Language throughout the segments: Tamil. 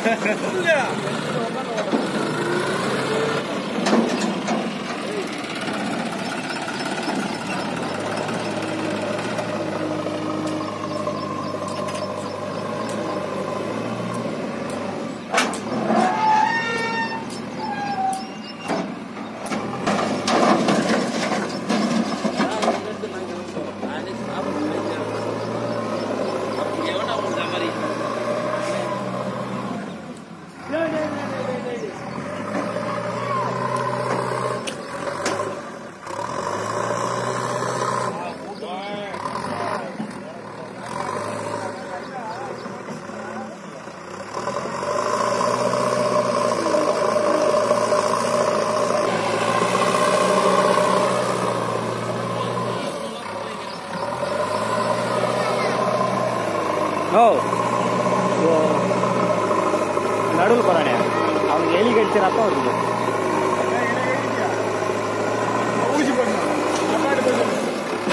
ஓ நடுவில் போறானே அவனுக்கு எலி கடிச்ச ரத்தம் வருது ஊசி போடணும் அப்பாட்டு போய் சொல்லு.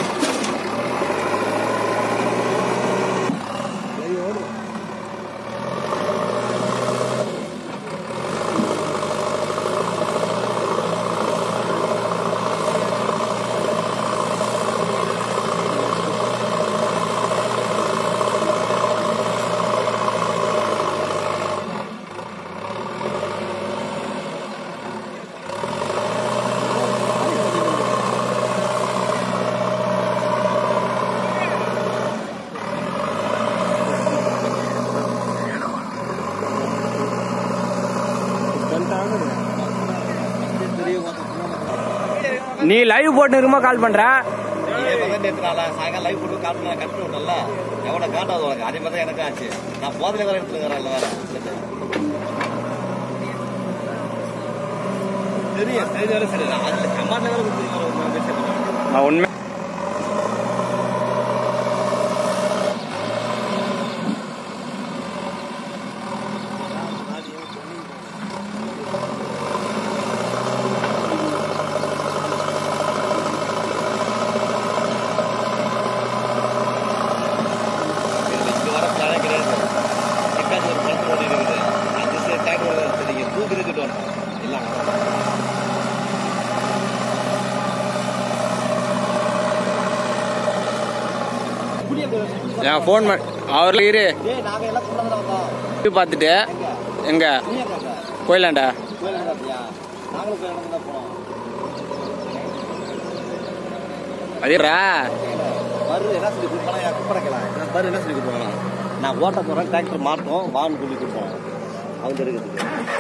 நீ லைவ் போட்டு இருக்குமா கால் பண்ற சாயங்காலம் லைவ் போட்டு காட்டு நான் கட்டு விட்டல எவனை காட்டாது உனக்கு அதே மாதிரி தான் எனக்கு ஆச்சு நான் போதில வேற எடுத்துக்கிறேன் வேற தெரியும் தெரிஞ்ச வரை சரி நான் அதுல கமாண்ட்ல வேற கொடுத்துருக்கேன் நான் உண்மை இங்க வர பிளானே கிடையாது எக்காச்சும் ஒரு பண்பு ஓடி இருக்குது அந்த சைடு டேக் தெரியும் தூக்கி இருந்துட்டு வரணும் எல்லாம் என் ஃபோன் அவர்ல இரு ஏய் நாங்க எல்லாம் சொன்னதுல வந்தோம் இது பார்த்துட்டு எங்க நீ எங்க கோயிலாண்டா கோயில் பார்த்தியா நாங்களும் போய் நடந்து தான் போனோம் அதேரா மறு என்ன சொல்லி கொடுப்பாங்க என் குப்படைக்கலாம் நான் மறு என்ன சொல்லி கொடுப்பாங்க நான் ஓட்ட போறேன் டிராக்டர் மாட்டோம் வான்னு சொல்லி கொடுப்போம் அவங்க இருக்கிறதுக்கு